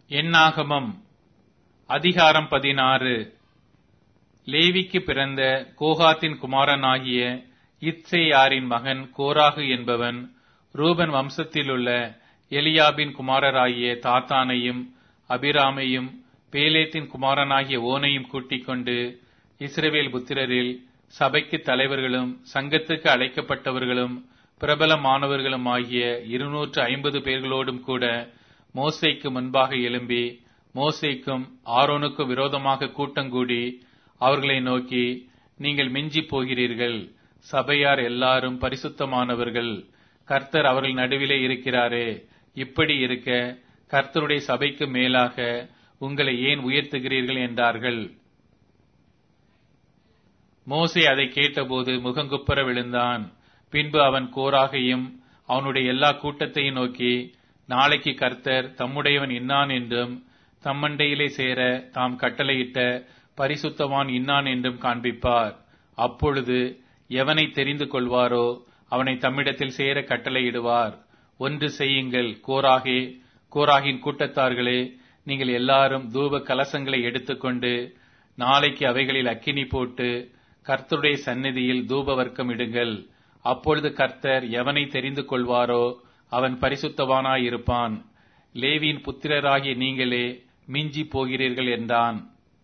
எண்ணாகமம் அதிகாரம் பதினாறு லேவிக்கு பிறந்த கோகாத்தின் குமாரனாகிய இத்சேயாரின் மகன் கோராகு என்பவன் ரூபன் வம்சத்திலுள்ள எலியாபின் குமாரராகிய தாத்தானையும் அபிராமையும் பேலேத்தின் குமாரனாகிய ஓனையும் கூட்டிக் கொண்டு இஸ்ரவேல் புத்திரரில் சபைக்கு தலைவர்களும் சங்கத்துக்கு அழைக்கப்பட்டவர்களும் பிரபலமானவர்களும் ஆகிய இருநூற்று ஐம்பது பேர்களோடும் கூட மோசேக்கு முன்பாக எழும்பி மோசேக்கும் ஆரோனுக்கும் விரோதமாக கூட்டங்கூடி அவர்களை நோக்கி நீங்கள் மிஞ்சி போகிறீர்கள் சபையார் எல்லாரும் பரிசுத்தமானவர்கள் கர்த்தர் அவர்கள் நடுவிலே இருக்கிறாரே இப்படி இருக்க கர்த்தருடைய சபைக்கு மேலாக உங்களை ஏன் உயர்த்துகிறீர்கள் என்றார்கள் மோசே அதை கேட்டபோது முகங்குப்புற விழுந்தான் பின்பு அவன் கோராகையும் அவனுடைய எல்லா கூட்டத்தையும் நோக்கி நாளைக்கு கர்த்தர் தம்முடையவன் இன்னான் என்றும் தம்மண்டையிலே சேர தாம் கட்டளையிட்ட பரிசுத்தவான் இன்னான் என்றும் காண்பிப்பார் அப்பொழுது எவனை தெரிந்து கொள்வாரோ அவனை தம்மிடத்தில் சேர கட்டளையிடுவார் ஒன்று செய்யுங்கள் கோராகே கோராகின் கூட்டத்தார்களே நீங்கள் எல்லாரும் தூப கலசங்களை எடுத்துக்கொண்டு நாளைக்கு அவைகளில் அக்கினி போட்டு கர்த்தருடைய சந்நிதியில் தூப வர்க்கம் இடுங்கள் அப்பொழுது கர்த்தர் எவனை தெரிந்து கொள்வாரோ அவன் பரிசுத்தவானாயிருப்பான் லேவியின் புத்திரராகிய நீங்களே மிஞ்சி போகிறீர்கள் என்றான்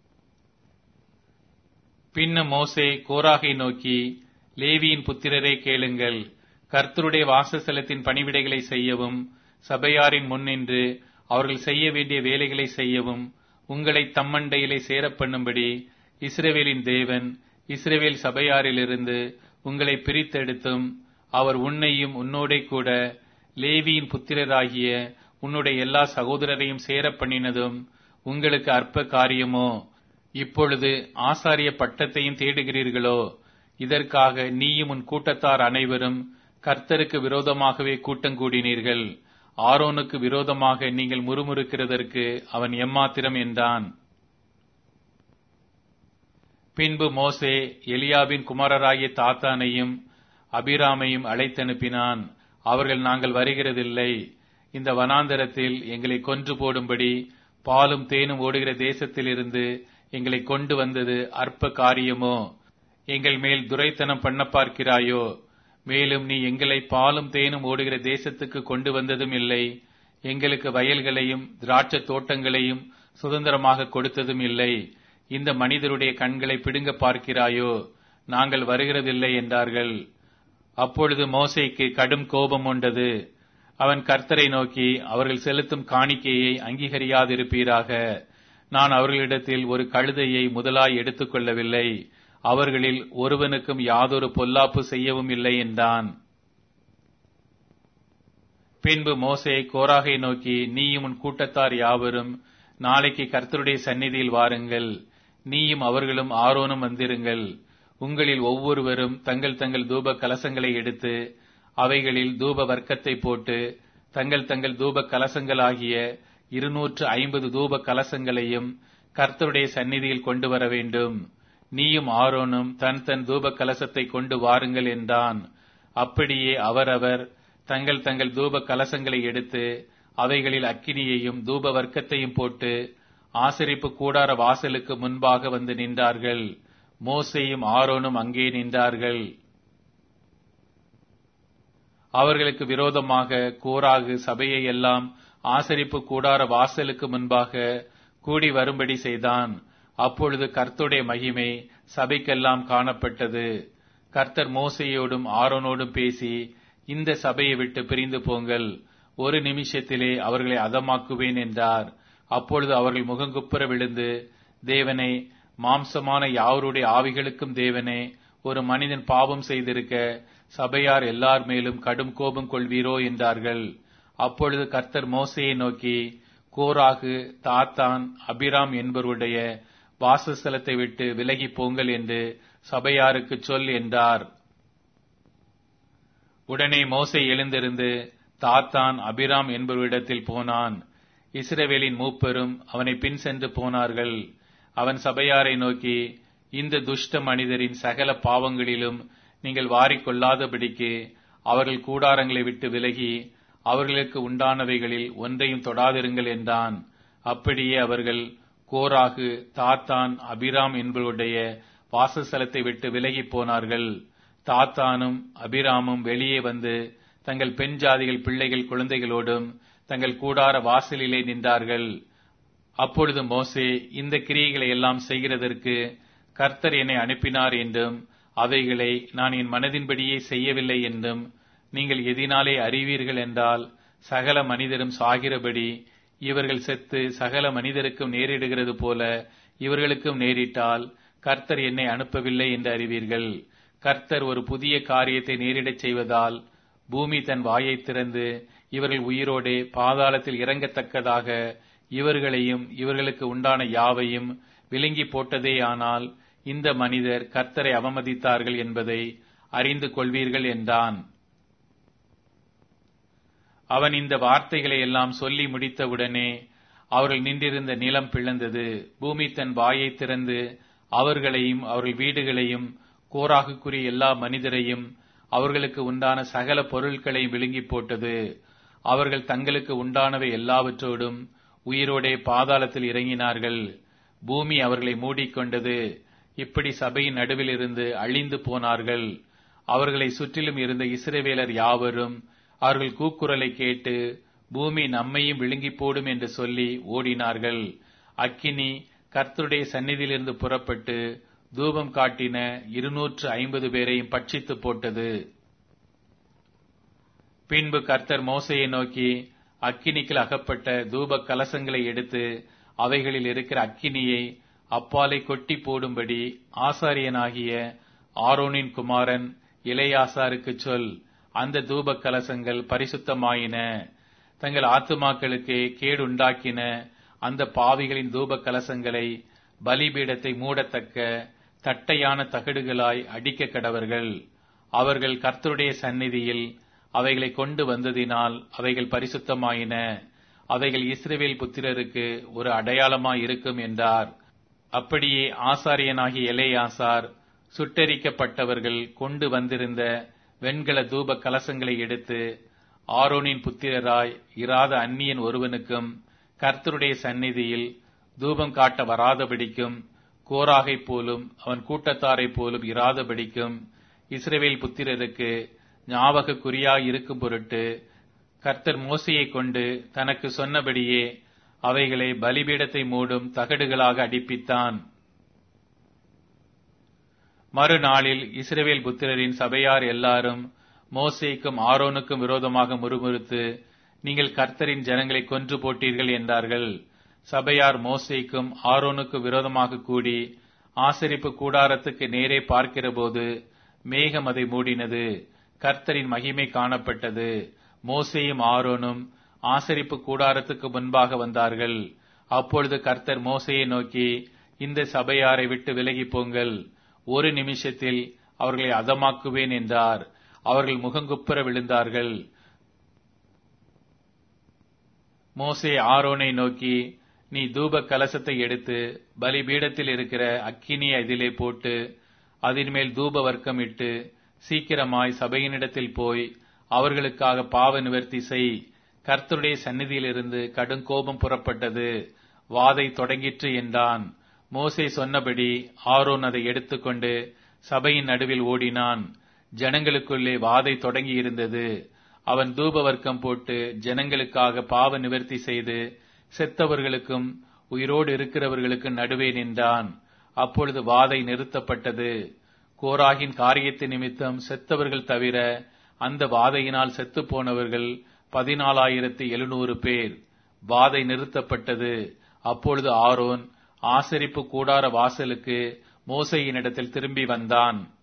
பின்ன மோசே கோராகை நோக்கி லேவியின் புத்திரரே கேளுங்கள் கர்த்தருடைய வாசஸ்தலத்தின் பணிவிடைகளை செய்யவும் சபையாரின் முன்னின்று அவர்கள் செய்ய வேண்டிய வேலைகளை செய்யவும் உங்களை தம்மண்டையிலே சேரப் பண்ணும்படி இஸ்ரவேலின் தேவன் இஸ்ரவேல் சபையாரிலிருந்து உங்களை பிரித்தெடுத்தும் அவர் உன்னையும் உன்னோடே கூட லேவியின் புத்திரராகிய உன்னுடைய எல்லா சகோதரரையும் சேரப் பண்ணினதும் உங்களுக்கு அற்ப காரியமோ இப்பொழுது ஆசாரிய பட்டத்தையும் தேடுகிறீர்களோ இதற்காக நீயும் உன் கூட்டத்தார் அனைவரும் கர்த்தருக்கு விரோதமாகவே கூட்டங்கூடினீர்கள் ஆரோனுக்கு விரோதமாக நீங்கள் முறுமுறுக்கிறதற்கு அவன் எம்மாத்திரம் என்றான் பின்பு மோசே எலியாபின் குமாரராகிய தாத்தானையும் அபிராமையும் அழைத்தனுப்பினான் அவர்கள் நாங்கள் வருகிறதில்லை இந்த வனாந்தரத்தில் எங்களை கொன்று போடும்படி பாலும் தேனும் ஓடுகிற தேசத்திலிருந்து எங்களை கொண்டு வந்தது அற்ப காரியமோ எங்கள் மேல் துரைத்தனம் பண்ண பார்க்கிறாயோ மேலும் நீ எங்களை பாலும் தேனும் ஓடுகிற தேசத்துக்கு கொண்டு வந்ததும் இல்லை எங்களுக்கு வயல்களையும் திராட்சை தோட்டங்களையும் சுதந்திரமாக கொடுத்ததும் இல்லை இந்த மனிதருடைய கண்களை பிடுங்க பார்க்கிறாயோ நாங்கள் வருகிறதில்லை என்றார்கள் அப்பொழுது மோசைக்கு கடும் கோபம் உண்டது அவன் கர்த்தரை நோக்கி அவர்கள் செலுத்தும் காணிக்கையை அங்கீகரியாதிருப்பீராக நான் அவர்களிடத்தில் ஒரு கழுதையை முதலாய் எடுத்துக்கொள்ளவில்லை அவர்களில் ஒருவனுக்கும் யாதொரு பொல்லாப்பு செய்யவும் இல்லை என்றான் பின்பு மோசே கோராகை நோக்கி நீயும் உன் கூட்டத்தார் யாவரும் நாளைக்கு கர்த்தருடைய சந்நிதியில் வாருங்கள் நீயும் அவர்களும் ஆரோனும் வந்திருங்கள் உங்களில் ஒவ்வொருவரும் தங்கள் தங்கள் தூப கலசங்களை எடுத்து அவைகளில் தூப வர்க்கத்தை போட்டு தங்கள் தங்கள் தூப கலசங்களாகிய இருநூற்று ஐம்பது தூப கலசங்களையும் கர்த்தருடைய சந்நிதியில் கொண்டு வர வேண்டும் நீயும் ஆரோனும் தன் தன் தூப கலசத்தை கொண்டு வாருங்கள் என்றான் அப்படியே அவரவர் தங்கள் தங்கள் தூப கலசங்களை எடுத்து அவைகளில் அக்கினியையும் தூப வர்க்கத்தையும் போட்டு ஆசரிப்பு கூடார வாசலுக்கு முன்பாக வந்து நின்றார்கள் மோசையும் ஆரோனும் அங்கே நின்றார்கள் அவர்களுக்கு விரோதமாக கோராகு சபையை எல்லாம் ஆசரிப்பு கூடார வாசலுக்கு முன்பாக கூடி வரும்படி செய்தான் அப்பொழுது கர்த்தருடைய மகிமை சபைக்கெல்லாம் காணப்பட்டது கர்த்தர் மோசையோடும் ஆரோனோடும் பேசி இந்த சபையை விட்டு பிரிந்து போங்கள் ஒரு நிமிஷத்திலே அவர்களை அதமாக்குவேன் என்றார் அப்பொழுது அவர்கள் முகங்குப்புற விழுந்து தேவனே மாம்சமான யாவருடைய ஆவிகளுக்கும் தேவனே ஒரு மனிதன் பாவம் செய்திருக்க சபையார் எல்லார் மேலும் கடும் கோபம் கொள்வீரோ என்றார்கள் அப்பொழுது கர்த்தர் மோசையை நோக்கி கோராகு தாத்தான் அபிராம் என்பவருடைய வாசஸ்தலத்தை விட்டு விலகி போங்கள் என்று சபையாருக்கு சொல் என்றார் உடனே மோசை எழுந்திருந்து தாத்தான் அபிராம் என்பவரிடத்தில் போனான் இஸ்ரவேலின் மூப்பரும் அவனை பின் சென்று போனார்கள் அவன் சபையாரை நோக்கி இந்த துஷ்ட மனிதரின் சகல பாவங்களிலும் நீங்கள் வாரிக்கொள்ளாதபடிக்கு அவர்கள் கூடாரங்களை விட்டு விலகி அவர்களுக்கு உண்டானவைகளில் ஒன்றையும் தொடாதிருங்கள் என்றான் அப்படியே அவர்கள் கோராகு தாத்தான் அபிராம் என்பவருடைய வாசஸ்தலத்தை விட்டு விலகி போனார்கள் தாத்தானும் அபிராமும் வெளியே வந்து தங்கள் பெண் ஜாதிகள் பிள்ளைகள் குழந்தைகளோடும் தங்கள் கூடார வாசலிலே நின்றார்கள் அப்பொழுது மோசே இந்த கிரியைகளை எல்லாம் செய்கிறதற்கு கர்த்தர் என்னை அனுப்பினார் என்றும் அவைகளை நான் என் மனதின்படியே செய்யவில்லை என்றும் நீங்கள் எதினாலே அறிவீர்கள் என்றால் சகல மனிதரும் சாகிறபடி இவர்கள் செத்து சகல மனிதருக்கும் நேரிடுகிறது போல இவர்களுக்கும் நேரிட்டால் கர்த்தர் என்னை அனுப்பவில்லை என்று அறிவீர்கள் கர்த்தர் ஒரு புதிய காரியத்தை நேரிடச் செய்வதால் பூமி தன் வாயை திறந்து இவர்கள் உயிரோடே பாதாளத்தில் இறங்கத்தக்கதாக இவர்களையும் இவர்களுக்கு உண்டான யாவையும் விழுங்கி போட்டதேயானால் இந்த மனிதர் கர்த்தரை அவமதித்தார்கள் என்பதை அறிந்து கொள்வீர்கள் என்றான் அவன் இந்த வார்த்தைகளை எல்லாம் சொல்லி முடித்தவுடனே அவர்கள் நின்றிருந்த நிலம் பிளந்தது பூமி தன் வாயை திறந்து அவர்களையும் அவர்கள் வீடுகளையும் கோராகுக்குரிய எல்லா மனிதரையும் அவர்களுக்கு உண்டான சகல பொருட்களையும் விழுங்கி போட்டது அவர்கள் தங்களுக்கு உண்டானவை எல்லாவற்றோடும் உயிரோடே பாதாளத்தில் இறங்கினார்கள் பூமி அவர்களை மூடிக்கொண்டது இப்படி சபையின் நடுவில் இருந்து அழிந்து போனார்கள் அவர்களை சுற்றிலும் இருந்த இஸ்ரவேலர் யாவரும் அவர்கள் கூக்குரலை கேட்டு பூமி நம்மையும் விழுங்கி போடும் என்று சொல்லி ஓடினார்கள் அக்கினி கர்த்தருடைய சந்நிதியிலிருந்து புறப்பட்டு தூபம் காட்டின இருநூற்று ஐம்பது பேரையும் பட்சித்து போட்டது பின்பு கர்த்தர் மோசையை நோக்கி அக்கினிக்கில் அகப்பட்ட தூப கலசங்களை எடுத்து அவைகளில் இருக்கிற அக்கினியை அப்பாலை கொட்டி போடும்படி ஆசாரியனாகிய ஆரோனின் குமாரன் இளையாசாருக்கு சொல் அந்த தூப கலசங்கள் பரிசுத்தமாயின தங்கள் ஆத்துமாக்களுக்கு கேடுண்டாக்கின அந்த பாவிகளின் தூப கலசங்களை பலிபீடத்தை மூடத்தக்க தட்டையான தகடுகளாய் அடிக்க கடவர்கள் அவர்கள் கர்த்தருடைய சந்நிதியில் அவைகளை கொண்டு வந்ததினால் அவைகள் பரிசுத்தமாயின அவைகள் இஸ்ரேவேல் புத்திரருக்கு ஒரு அடையாளமாய் இருக்கும் என்றார் அப்படியே ஆசாரியனாகிய எலேயாசார் சுட்டரிக்கப்பட்டவர்கள் கொண்டு வந்திருந்த வெண்கல தூப கலசங்களை எடுத்து ஆரோனின் புத்திரராய் இராத அந்நியன் ஒருவனுக்கும் கர்த்தருடைய சந்நிதியில் தூபம் காட்ட வராதபடிக்கும் கோராகை போலும் அவன் கூட்டத்தாரை போலும் இராதபடிக்கும் இஸ்ரேவேல் புத்திரருக்கு ஞாபக குறியாய் இருக்கும் பொருட்டு கர்த்தர் மோசையை கொண்டு தனக்கு சொன்னபடியே அவைகளை பலிபீடத்தை மூடும் தகடுகளாக அடிப்பித்தான் மறுநாளில் இஸ்ரேவேல் புத்திரரின் சபையார் எல்லாரும் மோசேக்கும் ஆரோனுக்கும் விரோதமாக முறுமுறுத்து நீங்கள் கர்த்தரின் ஜனங்களை கொன்று போட்டீர்கள் என்றார்கள் சபையார் மோசேக்கும் ஆரோனுக்கு விரோதமாக கூடி ஆசரிப்பு கூடாரத்துக்கு நேரே பார்க்கிறபோது மேகம் அதை மூடினது கர்த்தரின் மகிமை காணப்பட்டது மோசேயும் ஆரோனும் ஆசரிப்பு கூடாரத்துக்கு முன்பாக வந்தார்கள் அப்பொழுது கர்த்தர் மோசையை நோக்கி இந்த சபையாரை விட்டு விலகி போங்கள் ஒரு நிமிஷத்தில் அவர்களை அதமாக்குவேன் என்றார் அவர்கள் முகங்குப்புற விழுந்தார்கள் மோசே ஆரோனை நோக்கி நீ தூப கலசத்தை எடுத்து பலிபீடத்தில் இருக்கிற அக்கினியை அதிலே போட்டு அதன் மேல் தூப வர்க்கம் இட்டு சீக்கிரமாய் சபையினிடத்தில் போய் அவர்களுக்காக பாவ நிவர்த்தி செய் கர்த்தருடைய சந்நிதியிலிருந்து கடும் கோபம் புறப்பட்டது வாதை தொடங்கிற்று என்றான் மோசே சொன்னபடி ஆரோன் அதை எடுத்துக்கொண்டு சபையின் நடுவில் ஓடினான் ஜனங்களுக்குள்ளே வாதை தொடங்கி இருந்தது அவன் தூப வர்க்கம் போட்டு ஜனங்களுக்காக பாவ நிவர்த்தி செய்து செத்தவர்களுக்கும் உயிரோடு இருக்கிறவர்களுக்கு நடுவே நின்றான் அப்பொழுது வாதை நிறுத்தப்பட்டது கோராகின் காரியத்தை நிமித்தம் செத்தவர்கள் தவிர அந்த வாதையினால் செத்து போனவர்கள் பதினாலாயிரத்தி எழுநூறு பேர் வாதை நிறுத்தப்பட்டது அப்பொழுது ஆரோன் ஆசரிப்பு கூடார வாசலுக்கு மோசையினிடத்தில் திரும்பி வந்தான்